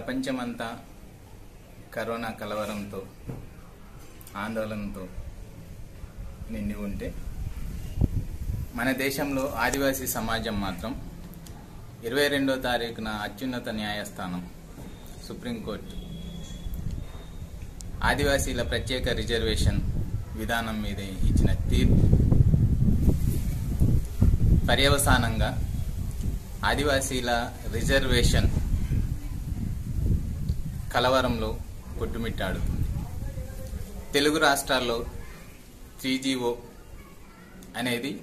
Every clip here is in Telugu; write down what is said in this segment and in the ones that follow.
ప్రపంచమంతా కరోనా కలవరంతో ఆందోళనతో నిండి ఉంటే మన దేశంలో ఆదివాసీ సమాజం మాత్రం ఇరవై రెండో తారీఖున అత్యున్నత న్యాయస్థానం సుప్రీంకోర్టు ఆదివాసీల ప్రత్యేక రిజర్వేషన్ విధానం మీద ఇచ్చిన తీర్పు పర్యవసానంగా ఆదివాసీల రిజర్వేషన్ కలవరంలో కొట్టుమిట్టాడుతుంది తెలుగు రాష్ట్రాల్లో త్రీ జీవో అనేది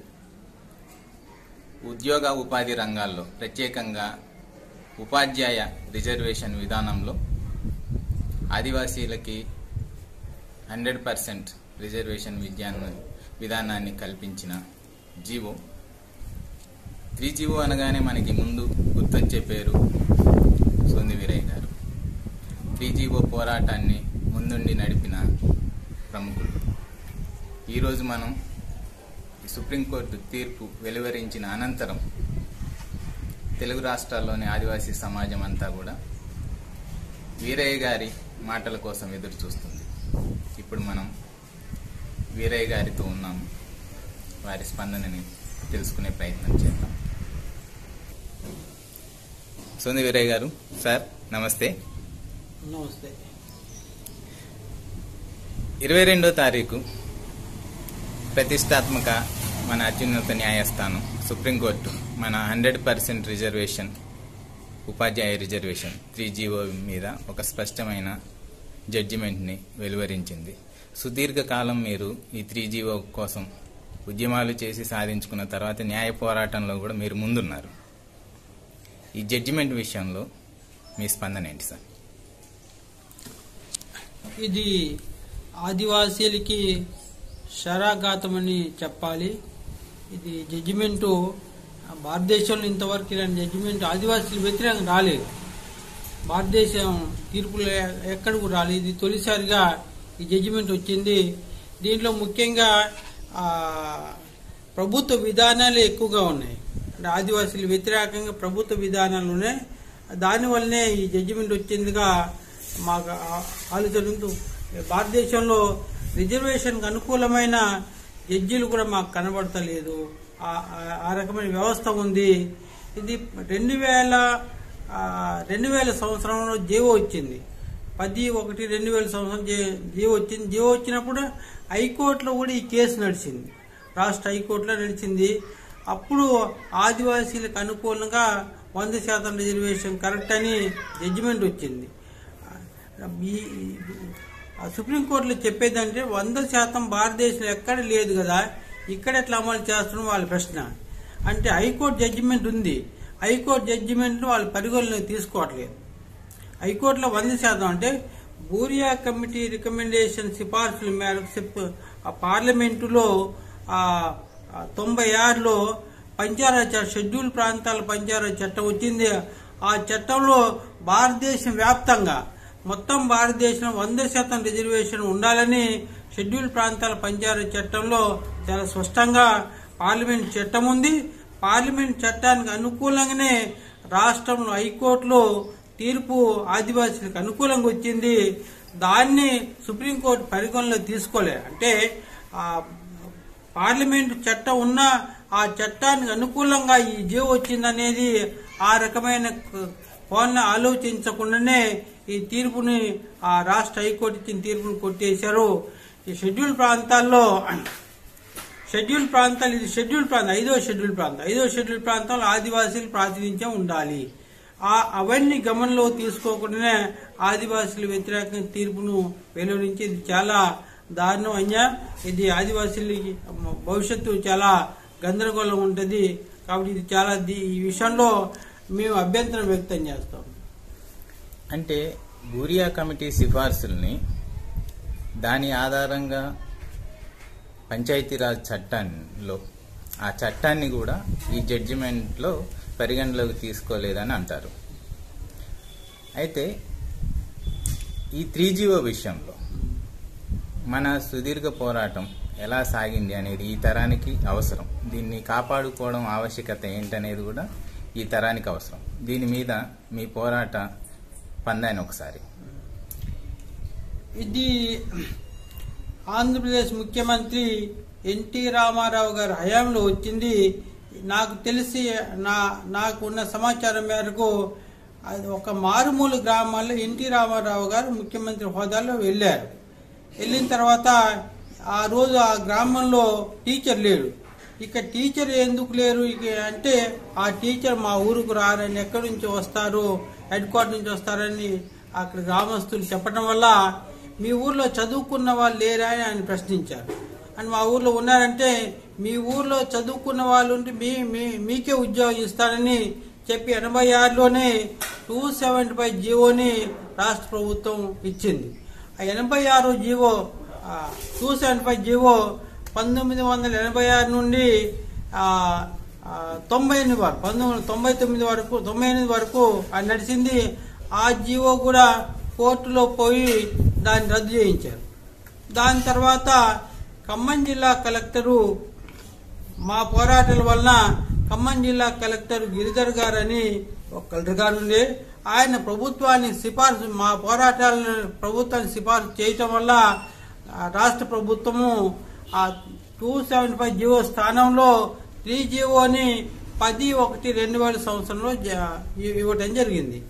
ఉద్యోగ ఉపాధి రంగాల్లో ప్రత్యేకంగా ఉపాధ్యాయ రిజర్వేషన్ విధానంలో ఆదివాసీలకి హండ్రెడ్ పర్సెంట్ రిజర్వేషన్ విద్యాన్ని విధానాన్ని కల్పించిన జీవో త్రీ జీవో అనగానే మనకి ముందు గుర్తొచ్చే పేరు సోంది వీరయ్య గారు త్రీ జీవో పోరాటాన్ని ముందుండి నడిపిన ప్రముఖులు ఈరోజు మనం ఈ సుప్రీంకోర్టు తీర్పు వెలువరించిన అనంతరం తెలుగు రాష్ట్రాల్లోని ఆదివాసీ సమాజం అంతా కూడా వీరయ్య గారి మాటల కోసం ఎదురు చూస్తుంది ఇప్పుడు మనం వీరయ్య గారితో ఉన్నాము వారి స్పందనని తెలుసుకునే ప్రయత్నం చేద్దాం సోంది వీరయ్య గారు సార్ నమస్తే నమస్తే ఇరవై రెండో తారీఖు ప్రతిష్టాత్మక మన అత్యున్నత న్యాయస్థానం సుప్రీంకోర్టు మన హండ్రెడ్ పర్సెంట్ రిజర్వేషన్ ఉపాధ్యాయ రిజర్వేషన్ త్రీ జీవో మీద ఒక స్పష్టమైన జడ్జిమెంట్ని వెలువరించింది సుదీర్ఘకాలం మీరు ఈ త్రీ జీవో కోసం ఉద్యమాలు చేసి సాధించుకున్న తర్వాత న్యాయ పోరాటంలో కూడా మీరు ముందున్నారు ఈ జడ్జిమెంట్ విషయంలో మీ స్పందన ఏంటి సార్ ఇది ఆదివాసీలకి శరాఘాతమని చెప్పాలి ఇది జడ్జిమెంటు భారతదేశంలో ఇంతవరకు ఇలాంటి జడ్జిమెంట్ ఆదివాసీలు వ్యతిరేకంగా రాలేదు భారతదేశం తీర్పులు ఎ- ఎక్కడికి రాలేదు ఇది తొలిసారిగా ఈ జడ్జిమెంట్ వచ్చింది దీంట్లో ముఖ్యంగా ఆ, ప్రభుత్వ విధానాలు ఎక్కువగా ఉన్నాయి అంటే ఆదివాసీలు వ్యతిరేకంగా ప్రభుత్వ విధానాలు ఉన్నాయి దానివల్లనే ఈ జడ్జిమెంట్ వచ్చిందిగా మాకు ఆ- ఆలోచన ఉంది. భారతదేశంలో రిజర్వేషన్కి అనుకూలమైన జడ్జీలు కూడా మాకు కనబడతలేదు ఆ- ఆ- ఆ రకమైన వ్యవస్థ ఉంది ఇది రెండు వేల ఆ, రెండు వేల సంవత్సరంలో జీవో వచ్చింది పది ఒకటి రెండు వేల సంవత్సరం జీ- జీవో వచ్చింది జీవో వచ్చినప్పుడు హైకోర్టులో కూడా ఈ కేసు నడిచింది రాష్ట్ర హైకోర్టులో నడిచింది అప్పుడు ఆదివాసీలకు అనుకూలంగా వంద శాతం రిజర్వేషన్ కరెక్ట్ అని జడ్జిమెంట్ వచ్చింది ఈ ఆ సుప్రీంకోర్టులో చెప్పేదంటే వంద శాతం భారతదేశంలో ఎక్కడ లేదు కదా ఇక్కడ ఎట్లా అమలు చేస్తున్నాం వాళ్ళ ప్రశ్న అంటే హైకోర్టు జడ్జిమెంట్ ఉంది హైకోర్టు జడ్జిమెంట్ వాళ్ళు పరిగణలోకి తీసుకోవట్లేదు హైకోర్టులో వంద శాతం అంటే బూరియా కమిటీ రికమెండేషన్ సిఫార్సుల మేరకు సిప్ ఆ పార్లమెంటులో ఆ ఆ తొంభై ఆరులో పంచాయత్ చ- షెడ్యూల్ ప్రాంతాల పంచాయత్ చట్టం వచ్చింది ఆ చట్టంలో భారతదేశం వ్యాప్తంగా మొత్తం భారతదేశంలో వంద శాతం రిజర్వేషన్ ఉండాలని షెడ్యూల్ ప్రాంతాల పంచాయత్ చట్టంలో చాలా స్పష్టంగా పార్లమెంట్ చట్టం ఉంది పార్లమెంట్ చట్టానికి అనుకూలంగానే రాష్ట్రంలో హైకోర్టులో తీర్పు ఆదివాసీలకు అనుకూలంగా వచ్చింది దాన్ని సుప్రీంకోర్టు పరిగణలో తీసుకోలే అంటే ఆ పార్లమెంటు చట్టం ఉన్న ఆ చట్టానికి అనుకూలంగా ఈ జీవో వచ్చిందనేది ఆ రకమైన క- కోణ ఆలోచించకుండానే ఈ తీర్పుని ఆ రాష్ట్ర హైకోర్టు ఇచ్చిన తీర్పుని కొట్టేశారు ఈ షెడ్యూల్ ప్రాంతాల్లో షెడ్యూల్ ప్రాంతాలు ఇది షెడ్యూల్ ప్రాంతం ఐదో షెడ్యూల్ ప్రాంతం ఐదో షెడ్యూల్ ప్రాంతంలో ఆదివాసీలు ప్రాతినిధ్యం ఉండాలి ఆ అవన్నీ గమనంలో తీసుకోకుండానే ఆదివాసీల వ్యతిరేక తీర్పును వెలువరించి ఇది చాలా దారుణం అన్యా ఇది ఆదివాసీలకి భవిష్యత్తు చాలా గందరగోళం ఉంటుంది కాబట్టి ఇది చాలా ది- ఈ విషయంలో మేము అభ్యంతరం వ్యక్తం చేస్తాం అంటే బూరియా కమిటీ సిఫార్సుల్ని దాని ఆధారంగా పంచాయతీరాజ్ చట్టంలో ఆ చట్టాన్ని కూడా ఈ జడ్జిమెంట్లో పరిగణలోకి తీసుకోలేదని అంటారు అయితే ఈ త్రీ జీవో విషయంలో మన సుదీర్ఘ పోరాటం ఎలా సాగింది అనేది ఈ తరానికి అవసరం దీన్ని కాపాడుకోవడం ఆవశ్యకత ఏంటనేది కూడా ఈ తరానికి అవసరం దీని మీద మీ పోరాట పందాన్ని ఒకసారి ఇది ఆంధ్రప్రదేశ్ ముఖ్యమంత్రి ఎన్టీ రామారావు గారి హయాంలో వచ్చింది నాకు తెలిసి నా నాకు ఉన్న సమాచారం మేరకు అది ఒక మారుమూల గ్రామాల్లో ఎన్టీ రామారావు గారు ముఖ్యమంత్రి హోదాలో వెళ్ళారు వెళ్ళిన తర్వాత ఆ రోజు ఆ గ్రామంలో టీచర్ లేడు ఇక టీచర్ ఎందుకు లేరు ఇక అంటే ఆ టీచర్ మా ఊరుకు రారని ఎక్కడి నుంచి వస్తారు హెడ్ క్వార్టర్ నుంచి వస్తారని అక్కడ గ్రామస్తులు చెప్పడం వల్ల మీ ఊర్లో చదువుకున్న వాళ్ళు లేరా అని ఆయన ప్రశ్నించారు అని మా ఊర్లో ఉన్నారంటే మీ ఊర్లో చదువుకున్న వాళ్ళు ఉంటే మీ మీ- మీకే ఉద్యోగం ఇస్తారని చెప్పి ఎనభై ఆరులోనే టూ సెవెంటీ ఫైవ్ జీవోని రాష్ట్ర ప్రభుత్వం ఇచ్చింది ఆ ఎనభై ఆరు GO two seventy five GO పంతొమ్మిది వందల ఎనభై ఆరు నుండి ఆ, ఆ, తొంభై ఎనిమిది వరకు పంతొమ్మిది వందల తొంభై తొమ్మిది వరకు తొంభై ఎనిమిది వరకు అది నడిచింది ఆ జీవో కూడా కోర్టులో పోయి దాన్ని రద్దు చేయించారు దాని తర్వాత ఖమ్మం జిల్లా కలెక్టరు మా పోరాటాల వలన ఖమ్మం జిల్లా కలెక్టర్ గిరిధర్ గారు అని ఒక కలెక్టర్ గారు ఉండే ఆయన ప్రభుత్వాన్ని సిఫార్సు మా పోరాటాలను ప్రభుత్వాన్ని సిఫార్సు చేయటం వల్ల ఆ, రాష్ట్ర ప్రభుత్వము ఆ టూ సెవెంటీ ఫైవ్ జీవో స్థానంలో త్రీ జీవోని పది ఒకటి రెండు వేల సంవత్సరంలో జ- ఇవ్వటం జరిగింది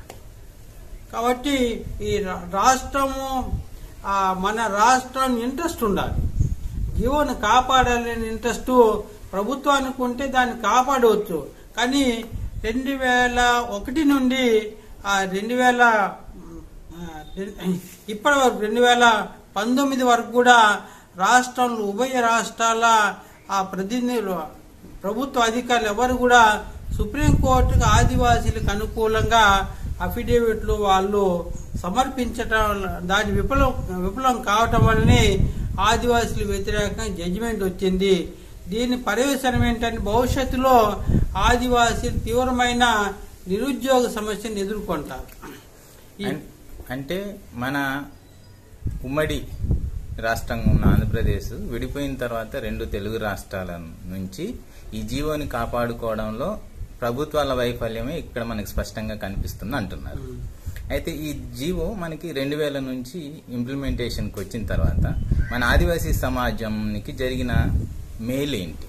కాబట్టి ఈ రా- రాష్ట్రము ఆ, మన రాష్ట్రం ఇంట్రెస్ట్ ఉండాలి జీవోను కాపాడాలనే ఇంట్రెస్ట్ ప్రభుత్వానికి ఉంటే దాన్ని కాపాడవచ్చు కానీ రెండు వేల ఒకటి నుండి ఆ రెండు వేల ఆ, రెం- ఇప్పటి వరకు రెండు వేల పంతొమ్మిది వరకు కూడా రాష్ట్రంలో ఉభయ రాష్ట్రాల ఆ ప్రతినిధులు ప్రభుత్వ అధికారులు ఎవరు కూడా సుప్రీంకోర్టుకు ఆదివాసీలకు అనుకూలంగా అఫిడేవిట్లు వాళ్ళు సమర్పించటం దాని విఫలం విఫలం కావటం వల్లనే ఆదివాసీల వ్యతిరేకంగా జడ్జిమెంట్ వచ్చింది దీని పర్యవసనం ఏంటంటే భవిష్యత్తులో ఆదివాసీలు తీవ్రమైన నిరుద్యోగ సమస్యను ఎదుర్కొంటారు ఈ- అన్- అంటే మన ఉమ్మడి రాష్ట్రంగా ఉన్న ఆంధ్రప్రదేశ్ విడిపోయిన తర్వాత రెండు తెలుగు రాష్ట్రాల నుంచి ఈ జీవోని కాపాడుకోవడంలో ప్రభుత్వాల వైఫల్యమే ఇక్కడ మనకి స్పష్టంగా కనిపిస్తుంది అంటున్నారు అయితే ఈ జీవో మనకి రెండు వేల నుంచి ఇంప్లిమెంటేషన్కి వచ్చిన తర్వాత మన ఆదివాసీ సమాజంకి జరిగిన మేలు ఏంటి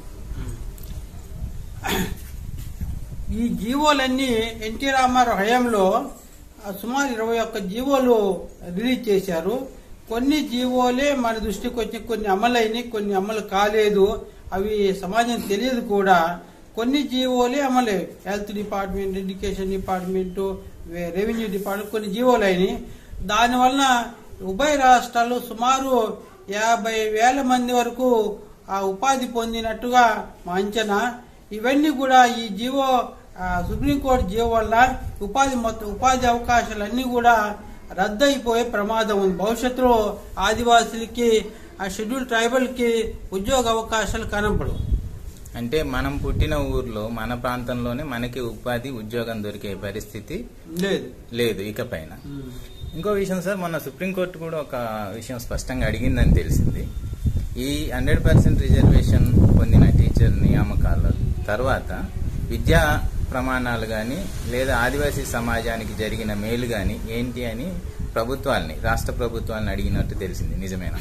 ఈ జీవోలన్నీ ఎన్టీ రామారావు హయాంలో ఆ, సుమారు ఇరవై ఒక్క జీవోలు రిలీజ్ చేశారు కొన్ని జీవోలే మన దృష్టికి వచ్చి కొన్ని అమలైనవి కొన్ని అమలు కాలేదు అవి సమాజం తెలియదు కూడా కొన్ని జీవోలే అమలే హెల్త్ డిపార్ట్మెంట్ ఎడ్యుకేషన్ డిపార్ట్మెంట్ వే- రెవెన్యూ డిపార్ట్మెంట్ కొన్ని జీవోలు అయినాయి దానివలన ఉభయ రాష్ట్రాలు సుమారు యాభై వేల మంది వరకు ఆ ఉపాధి పొందినట్టుగా మా అంచనా ఇవన్నీ కూడా ఈ జీవో ఆ, సుప్రీంకోర్టు జీవో వల్ల ఉపాధి మొత్తం ఉపాధి అవకాశాలన్నీ కూడా రద్దయిపోయే ప్రమాదం ఉంది భవిష్యత్తులో ఆదివాసులకి ఆ షెడ్యూల్ ట్రైబల్ కి ఉద్యోగ అవకాశాలు కనపడవు అంటే మనం పుట్టిన ఊర్లో మన ప్రాంతంలోనే మనకి ఉపాధి ఉద్యోగం దొరికే పరిస్థితి లేదు లేదు ఇకపైన ఇంకో విషయం సార్ మొన్న సుప్రీంకోర్టు కూడా ఒక విషయం స్పష్టంగా అడిగిందని తెలిసింది ఈ హండ్రెడ్ పర్సెంట్ రిజర్వేషన్ పొందిన టీచర్ నియామకాల తర్వాత విద్యా ప్రమాణాలు కానీ లేదా ఆదివాసీ సమాజానికి జరిగిన మేలు కానీ ఏంటి అని ప్రభుత్వాల్ని రాష్ట్ర ప్రభుత్వాలను అడిగినట్టు తెలిసింది నిజమేనా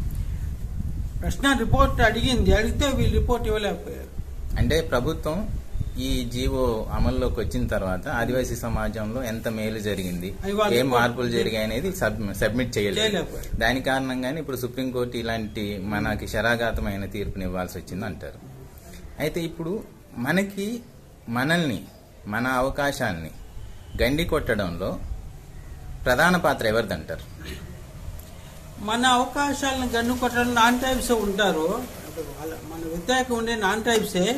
ప్రశ్న రిపోర్ట్ అడిగింది అడిగితే వీళ్ళు రిపోర్ట్ ఇవ్వలేకపోయారు అంటే ప్రభుత్వం ఈ జీవో అమల్లోకి వచ్చిన తర్వాత ఆదివాసీ సమాజంలో ఎంత మేలు జరిగింది అది వాళ్ళు ఏం మార్పులు జరిగాయి అనేది సబ్- సబ్మిట్ చేయలేదు చేయలేకపోయారు. దాని కారణంగానే ఇప్పుడు సుప్రీంకోర్టు ఇలాంటి మనకి శరాఘాతమైన తీర్పుని ఇవ్వాల్సి వచ్చింది అంటారు అయితే ఇప్పుడు మనకి మనల్ని మన అవకాశాల్ని గండి కొట్టడంలో ప్రధాన పాత్ర ఎవరిదంటారు మన అవకాశాలను గన్ను కొట్టడం నాన్ టైప్స్ ఉంటారు వాళ్ళ- మన వ్యతిరేకం ఉండే నాన్ టైప్సే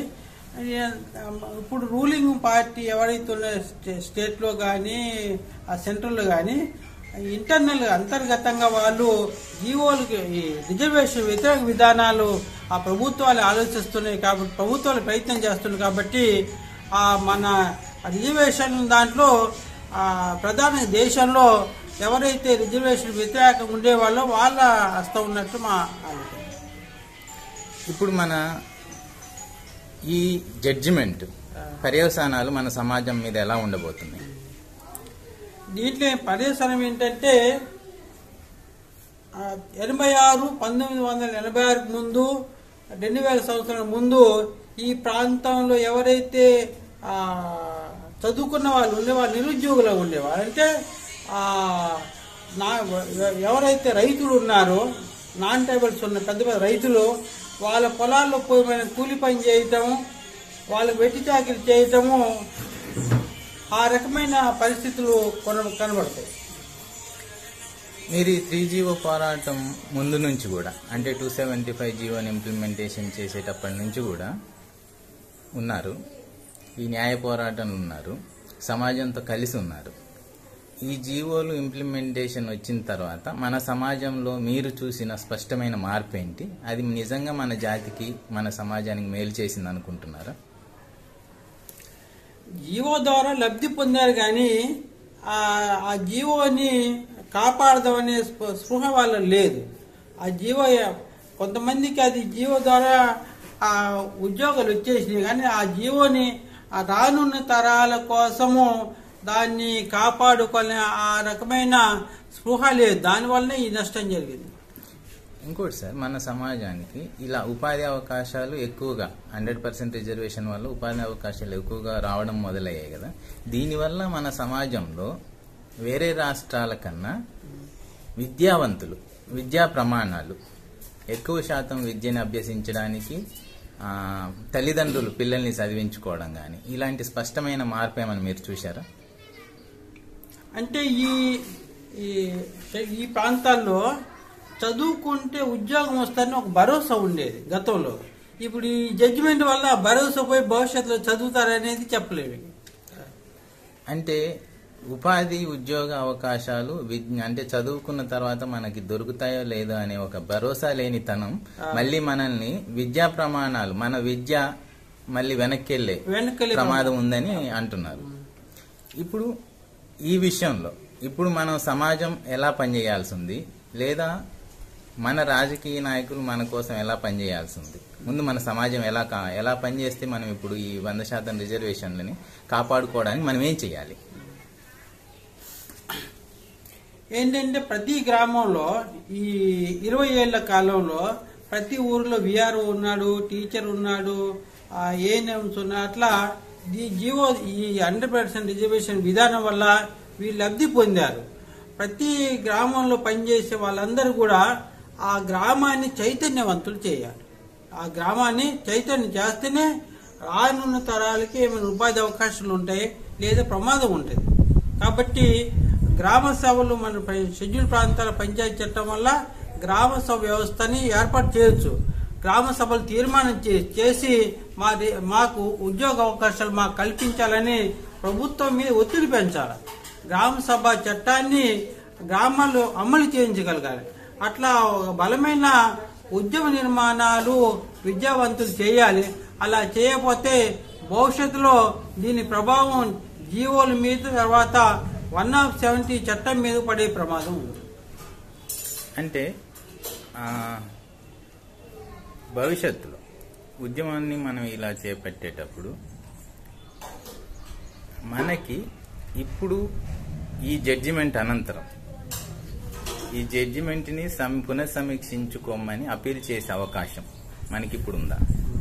ఇప్పుడు రూలింగ్ పార్టీ ఎవరైతే ఉన్న స్టేట్ లో కానీ ఆ సెంట్రల్ లో కానీ ఇంటర్నల్ అంతర్గతంగా వాళ్ళు జీవోలకి ఈ రిజర్వేషన్ వ్యతిరేక విధానాలు ఆ ప్రభుత్వాలు ఆలోచిస్తున్నాయి కాబట్టి ప్రభుత్వాలు ప్రయత్నం చేస్తున్నాయి కాబట్టి ఆ మన రిజర్వేషన్ దాంట్లో ఆ ప్రధాన దేశంలో ఎవరైతే రిజర్వేషన్ వ్యతిరేకంగా ఉండేవాళ్ళో వాళ్ళ హస్తం ఉన్నట్టు మా ఆలోచన ఇప్పుడు మన ఈ జడ్జిమెంట్ పర్యవసానాలు మన సమాజం మీద ఎలా ఉండబోతున్నాయి దీంట్లో పర్యవసనం ఏంటంటే ఆ, ఎనభై ఆరు పంతొమ్మిది వందల ఎనభై ఆరుకు ముందు రెండు వేల సంవత్సరాల ముందు ఈ ప్రాంతంలో ఎవరైతే ఆ, చదువుకున్న వాళ్ళు ఉండేవాళ్ళు నిరుద్యోగులు ఉండేవాళ్ళు అంటే ఆ, నా ఎవరైతే రైతులు ఉన్నారో నాన్ ట్రైబల్స్ ఉన్న పెద్ద పెద్ద రైతులు వాళ్ళ పొలాల్లో పోయి మన కూలి పని చేయటం వాళ్ళకి వెట్టి చాకిరి చేయటము ఆ రకమైన పరిస్థితులు కొన కనబడతాయి మీరు ఈ త్రీ జీవో పోరాటం ముందు నుంచి కూడా అంటే టూ సెవెంటీ ఫైవ్ జీవోని ఇంప్లిమెంటేషన్ చేసేటప్పటి నుంచి కూడా ఉన్నారు ఈ న్యాయ పోరాటంలో ఉన్నారు సమాజంతో కలిసి ఉన్నారు ఈ జీవోలు ఇంప్లిమెంటేషన్ వచ్చిన తర్వాత మన సమాజంలో మీరు చూసిన స్పష్టమైన మార్పు ఏంటి అది నిజంగా మన జాతికి మన సమాజానికి మేలు చేసింది అనుకుంటున్నారా జీవో ద్వారా లబ్ధి పొందారు కానీ ఆ ఆ జీవోని కాపాడదామనే స్పృ- స్పృహ వాళ్ళ లేదు ఆ జీవో కొంతమందికి అది జీవో ద్వారా ఆ ఉద్యోగాలు వచ్చేసినాయి కానీ ఆ జీవోని ఆ రానున్న తరాల కోసము దాన్ని కాపాడుకునే ఆ రకమైన స్పృహ లేదు దానివల్లనే ఈ నష్టం జరిగింది ఇంకోటి సార్ మన సమాజానికి ఇలా ఉపాధి అవకాశాలు ఎక్కువగా హండ్రెడ్ పర్సెంట్ రిజర్వేషన్ వల్ల ఉపాధి అవకాశాలు ఎక్కువగా రావడం మొదలయ్యాయి కదా దీనివల్ల మన సమాజంలో వేరే రాష్ట్రాల కన్నా విద్యావంతులు విద్యా ప్రమాణాలు ఎక్కువ శాతం విద్యను అభ్యసించడానికి ఆ, తల్లిదండ్రులు పిల్లల్ని చదివించుకోవడం కానీ ఇలాంటి స్పష్టమైన మార్పు ఏమైనా మీరు చూశారా అంటే ఈ ఈ ఈ ప్రాంతాల్లో చదువుకుంటే ఉద్యోగం వస్తుందని ఒక భరోసా ఉండేది గతంలో ఇప్పుడు ఈ జడ్జిమెంట్ వల్ల ఆ భరోసా పోయి భవిష్యత్తులో చదువుతారనేది చెప్పలేము అంటే ఉపాధి ఉద్యోగ అవకాశాలు విద్- అంటే చదువుకున్న తర్వాత మనకి దొరుకుతాయో లేదో అనే ఒక భరోసా లేనితనం మళ్ళీ మనల్ని విద్యా ప్రమాణాలు మన విద్య మళ్ళీ వెనక్కి వెళ్ళే వెనకలి ప్రమాదం ఉందని అంటున్నారు ఇప్పుడు ఈ విషయంలో ఇప్పుడు మనం సమాజం ఎలా పనిచేయాల్సి ఉంది లేదా మన రాజకీయ నాయకులు మన కోసం ఎలా పనిచేయాల్సి ఉంది ముందు మన సమాజం ఎలా కా- ఎలా పనిచేస్తే మనం ఇప్పుడు ఈ వంద శాతం రిజర్వేషన్లని కాపాడుకోవడానికి మనం ఏం చేయాలి ఏంటంటే ప్రతి గ్రామంలో ఈ ఇరవై ఏళ్ల కాలంలో ప్రతి ఊరిలో విఆర్ఓ ఉన్నాడు టీచర్ ఉన్నాడు ఏఎన్ఎంస్ ఉన్నారు అట్లా ఈ జీవో ఈ హండ్రెడ్ పర్సెంట్ రిజర్వేషన్ విధానం వల్ల వీళ్ళు లబ్ధి పొందారు ప్రతి గ్రామంలో పనిచేసే వాళ్ళందరూ కూడా ఆ గ్రామాన్ని చైతన్యవంతులు చేయాలి ఆ గ్రామాన్ని చైతన్యం చేస్తేనే రానున్న తరాలకి ఏమైనా ఉపాధి అవకాశాలు ఉంటాయి లేదా ప్రమాదం ఉంటుంది కాబట్టి గ్రామ సభలు మన ప్ర- షెడ్యూల్ ప్రాంతాల పంచాయతీ చట్టం వల్ల గ్రామ సభ వ్యవస్థని ఏర్పాటు చేయొచ్చు గ్రామ సభలు తీర్మానం చే- చేసి మా దే- మాకు ఉద్యోగ అవకాశాలు మాకు కల్పించాలని ప్రభుత్వం మీద ఒత్తిడి పెంచాలి గ్రామ సభ చట్టాన్ని గ్రామాల్లో అమలు చేయించగలగాలి అట్లా ఒక బలమైన ఉద్యమ నిర్మాణాలు విద్యావంతులు చేయాలి అలా చేయకపోతే భవిష్యత్తులో దీని ప్రభావం జీవోల మీద తర్వాత వన్ ఆఫ్ సెవెంటీ చట్టం మీద పడే ప్రమాదం ఉంది అంటే ఆ, భవిష్యత్తులో ఉద్యమాన్ని మనం ఇలా చేపట్టేటప్పుడు మనకి ఇప్పుడు ఈ జడ్జిమెంట్ అనంతరం ఈ జడ్జిమెంట్ని సమ్ పునఃసమీక్షించుకోమని అపీల్ చేసే అవకాశం మనకి ఇప్పుడు ఉందా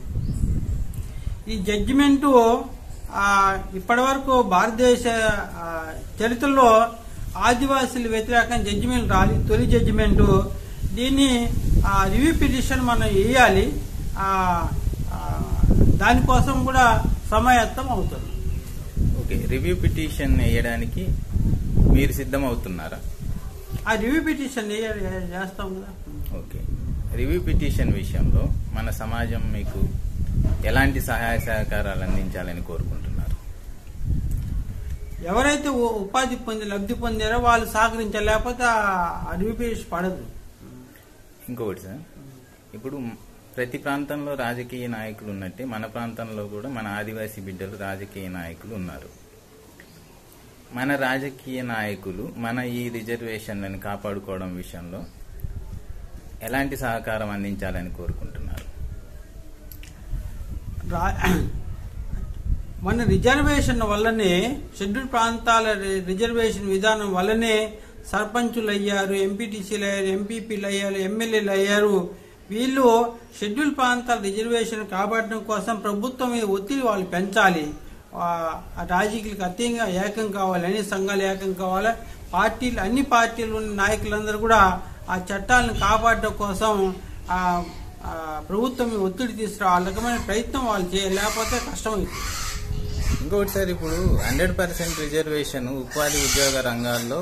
ఈ జడ్జిమెంటు ఆ, ఇప్పటివరకు భారతదేశ ఆ, చరిత్రలో ఆదివాసీల వ్యతిరేకంగా జడ్జిమెంట్ రాలి తొలి జడ్జిమెంటు దీన్ని ఆ, రివ్యూ పిటిషన్ మనం వేయాలి ఆ, ఆ, దానికోసం కూడా సమాయత్తం అవుతుంది ఓకే రివ్యూ పిటిషన్ వేయడానికి మీరు సిద్ధమవుతున్నారా ఆ రివ్యూ పిటిషన్ వేయ- చేస్తాం కదా ఓకే రివ్యూ పిటిషన్ విషయంలో మన సమాజం మీకు ఎలాంటి సహాయ సహకారాలు అందించాలని కోరుకుంటున్నారు ఎవరైతే ఉ- ఉపాధి పొంది లబ్ధి పొందారో వాళ్ళు సహకరించాలి లేకపోతే ఆ రివ్యూ పిటిషన్ పడదు ఇంకొకటి సార్ ఇప్పుడు ప్రతి ప్రాంతంలో రాజకీయ నాయకులు ఉన్నట్టే మన ప్రాంతంలో కూడా మన ఆదివాసీ బిడ్డలు రాజకీయ నాయకులు ఉన్నారు మన రాజకీయ నాయకులు మన ఈ రిజర్వేషన్లను కాపాడుకోవడం విషయంలో ఎలాంటి సహకారం అందించాలని కోరుకుంటున్నారు రా- మన రిజర్వేషన్ వల్లనే షెడ్యూల్ ప్రాంతాల రి- రిజర్వేషన్ విధానం వల్లనే సర్పంచులు అయ్యారు ఎంపీటీసీలు అయ్యారు ఎంపీపీలు అయ్యారు ఎమ్మెల్యేలు అయ్యారు వీళ్ళు షెడ్యూల్ ప్రాంతాల రిజర్వేషన్ కాపాడడం కోసం ప్రభుత్వం మీద ఒత్తిడి వాళ్ళు పెంచాలి ఆ ఆ రాజకీయాలకు అతీతంగా ఏకం కావాలి అన్ని సంఘాలు ఏకం కావాలి పార్టీలు అన్ని పార్టీలు ఉన్న నాయకులందరూ కూడా ఆ చట్టాలను కాపాడడం కోసం ఆ ఆ ప్రభుత్వం మీద ఒత్తిడి తీసుకురా ఆ రకమైన ప్రయత్నం వాళ్ళు చేయాలి లేకపోతే కష్టమైంది ఇంకొకటి సార్ ఇప్పుడు హండ్రెడ్ పర్సెంట్ రిజర్వేషన్ ఉపాధి ఉద్యోగ రంగాల్లో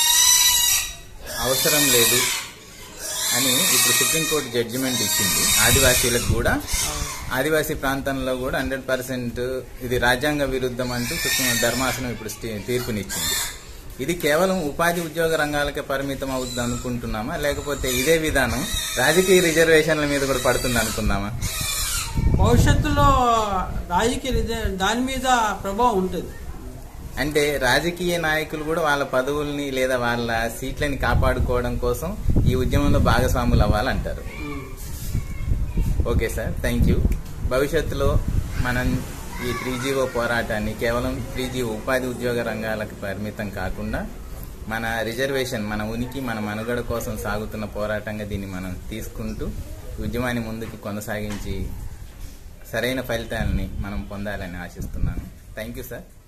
అవసరం లేదు అని ఇప్పుడు సుప్రీంకోర్టు జడ్జిమెంట్ ఇచ్చింది ఆదివాసీలకు కూడా ఆదివాసీ ప్రాంతంలో కూడా హండ్రెడ్ పర్సెంట్ ఇది రాజ్యాంగ విరుద్ధం అంటూ సుప్రీం ధర్మాసనం ఇప్పుడు స్టీ- తీర్పునిచ్చింది ఇది కేవలం ఉపాధి ఉద్యోగ రంగాలకే పరిమితం అవుతుంది అనుకుంటున్నామా లేకపోతే ఇదే విధానం రాజకీయ రిజర్వేషన్ల మీద కూడా పడుతుంది అనుకుందామా భవిష్యత్తులో రాజకీయ రిజ- దాని మీద ప్రభావం ఉంటుంది అంటే రాజకీయ నాయకులు కూడా వాళ్ళ పదవుల్ని లేదా వాళ్ళ సీట్లని కాపాడుకోవడం కోసం ఈ ఉద్యమంలో భాగస్వాములు అవ్వాలంటారు ఓకే సార్ థ్యాంక్ యూ భవిష్యత్తులో మనం ఈ త్రీ జీవో పోరాటాన్ని కేవలం త్రీ జీవో ఉపాధి ఉద్యోగ రంగాలకు పరిమితం కాకుండా మన రిజర్వేషన్ మన ఉనికి మన మనుగడ కోసం సాగుతున్న పోరాటంగా దీన్ని మనం తీసుకుంటూ ఉద్యమాన్ని ముందుకు కొనసాగించి సరైన ఫలితాలని మనం పొందాలని ఆశిస్తున్నాను థ్యాంక్ యూ సార్